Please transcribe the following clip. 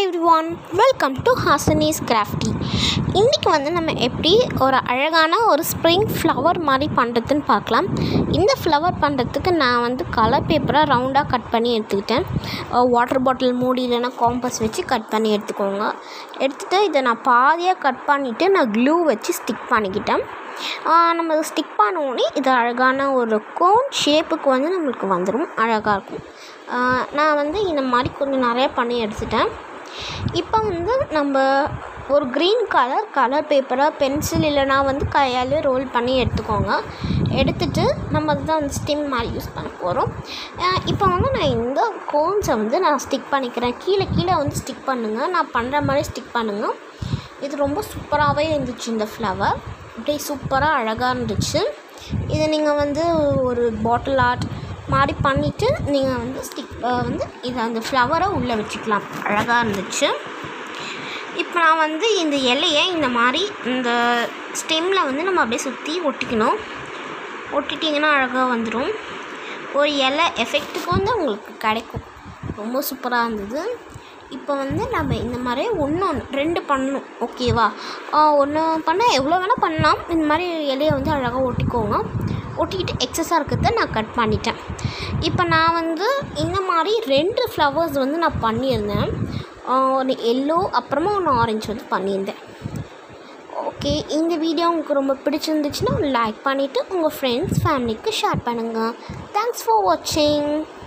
every one welcome to Hasini's crafty இன்றைக்கி வந்து நம்ம எப்படி ஒரு அழகான ஒரு ஸ்ப்ரிங் ஃப்ளவர் மாதிரி பண்ணுறதுன்னு பார்க்கலாம் இந்த ஃப்ளவர் பண்ணுறதுக்கு நான் வந்து கலர் பேப்பரை ரவுண்டாக கட் பண்ணி எடுத்துக்கிட்டேன் வாட்டர் பாட்டில் மூடி இல்லைன்னா காம்பஸ் வச்சு கட் பண்ணி எடுத்துக்கோங்க எடுத்துகிட்டு இதை நான் பாதியாக கட் பண்ணிவிட்டு நான் க்ளூ வச்சு ஸ்டிக் பண்ணிக்கிட்டேன் ஆஹ் நம்ம ஸ்டிக் பண்ணோடனே இது அழகான ஒரு கோன் ஷேப்புக்கு வந்து நம்மளுக்கு வந்துடும் அழகாக இருக்கும் ஆஹ் நான் வந்து இந்த மாதிரி கொஞ்சம் நிறைய பண்ணி எடுத்துட்டேன் இப்போ வந்து நம்ம ஒரு க்ரீன் கலர் கலர் பேப்பரை பென்சில் இல்லைனா வந்து கையாலே ரோல் பண்ணி எடுத்துக்கோங்க எடுத்துட்டு நம்ம அதுதான் வந்து ஸ்டிம் மாதிரி யூஸ் பண்ண போகிறோம் இப்போ வந்து நான் இந்த கோன்ஸை வந்து நான் ஸ்டிக் பண்ணிக்கிறேன் கீழே கீழே வந்து ஸ்டிக் பண்ணுங்கள் நான் பண்ணுற மாதிரி ஸ்டிக் பண்ணுங்கள் இது ரொம்ப சூப்பராகவே இருந்துச்சு இந்த ஃப்ளவர் அப்படியே சூப்பராக அழகாக இருந்துச்சு இதை நீங்கள் வந்து ஒரு பாட்டில் ஆர்ட் மாதிரி பண்ணிவிட்டு நீங்கள் வந்து ஸ்டிக் வந்து இதை அந்த ஃப்ளவரை உள்ளே வச்சுக்கலாம் அழகாக இருந்துச்சு இப்போ நான் வந்து இந்த இலையை இந்த மாதிரி இந்த ஸ்டெம்மில் வந்து நம்ம அப்படியே சுற்றி ஒட்டிக்கணும் ஒட்டிட்டிங்கன்னா அழகாக வந்துடும் ஒரு இலை எஃபெக்ட்டுக்கு வந்து உங்களுக்கு கிடைக்கும் ரொம்ப சூப்பராக இருந்தது இப்போ வந்து நம்ம இந்த மாதிரி ஒன்று ஒன்று ரெண்டு பண்ணணும் ஓகேவா ஒன்று பண்ணால் எவ்வளோ வேணால் பண்ணலாம் இந்த மாதிரி இலையை வந்து அழகாக ஒட்டிக்கோங்க ஒட்டிக்கிட்டு எக்ஸஸாக இருக்கிறத நான் கட் பண்ணிட்டேன் இப்போ நான் வந்து இந்த மாதிரி ரெண்டு ஃப்ளவர்ஸ் வந்து நான் பண்ணியிருந்தேன் ஒன்று எல்லோ அப்புறமா ஒன்று ஆரஞ்சு வந்து பண்ணியிருந்தேன் ஓகே இந்த வீடியோ உங்களுக்கு ரொம்ப பிடிச்சிருந்துச்சுன்னா லைக் பண்ணிவிட்டு உங்கள் ஃப்ரெண்ட்ஸ் ஃபேமிலிக்கு ஷேர் பண்ணுங்கள் தேங்க்ஸ் ஃபார் வாட்சிங்